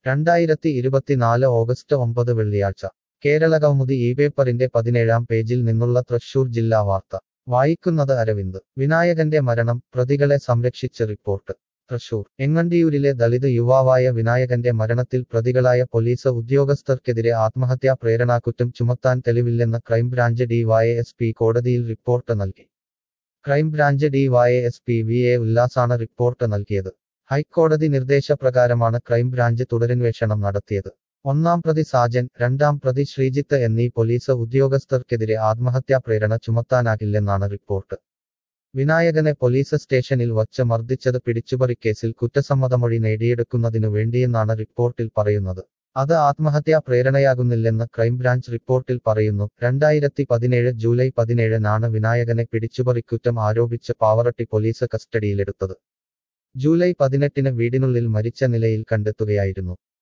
രണ്ടായിരത്തി ഇരുപത്തിനാല് ഓഗസ്റ്റ് ഒമ്പത് വെള്ളിയാഴ്ച കേരളകൗമുദി ഈ പേപ്പറിന്റെ പതിനേഴാം പേജിൽ നിന്നുള്ള തൃശൂർ ജില്ലാ വാർത്ത വായിക്കുന്നത് അരവിന്ദ് വിനായകന്റെ മരണം പ്രതികളെ സംരക്ഷിച്ച് റിപ്പോർട്ട് തൃശൂർ എങ്ങണ്ടിയൂരിലെ ദളിത് യുവാവായ വിനായകന്റെ മരണത്തിൽ പ്രതികളായ പോലീസ് ഉദ്യോഗസ്ഥർക്കെതിരെ ആത്മഹത്യാ പ്രേരണാകുറ്റം ചുമത്താൻ തെളിവില്ലെന്ന് ക്രൈംബ്രാഞ്ച് ഡിവൈഎസ്പി കോടതിയിൽ റിപ്പോർട്ട് നൽകി ക്രൈംബ്രാഞ്ച് ഡിവൈഎസ്പി വി എ ഉല്ലാസാണ് റിപ്പോർട്ട് നൽകിയത് ഹൈക്കോടതി നിർദ്ദേശപ്രകാരമാണ് ക്രൈംബ്രാഞ്ച് തുടരന്വേഷണം നടത്തിയത് ഒന്നാം പ്രതി സാജൻ രണ്ടാം പ്രതി ശ്രീജിത്ത് എന്നീ പോലീസ് ഉദ്യോഗസ്ഥർക്കെതിരെ ആത്മഹത്യാ പ്രേരണ ചുമത്താനാകില്ലെന്നാണ് റിപ്പോർട്ട് വിനായകനെ പോലീസ് സ്റ്റേഷനിൽ വച്ച് മർദ്ദിച്ചത് പിടിച്ചുപറിക്കേസിൽ കുറ്റസമ്മതമൊഴി നേടിയെടുക്കുന്നതിനു വേണ്ടിയെന്നാണ് റിപ്പോർട്ടിൽ പറയുന്നത് അത് ആത്മഹത്യാ പ്രേരണയാകുന്നില്ലെന്ന് ക്രൈംബ്രാഞ്ച് റിപ്പോർട്ടിൽ പറയുന്നു രണ്ടായിരത്തി പതിനേഴ് ജൂലൈ പതിനേഴിനാണ് വിനായകനെ പിടിച്ചുപറിക്കുറ്റം ആരോപിച്ച് പാവറട്ടി പോലീസ് കസ്റ്റഡിയിലെടുത്തത് ജൂലൈ പതിനെട്ടിന് വീടിനുള്ളിൽ മരിച്ച നിലയിൽ കണ്ടെത്തുകയായിരുന്നു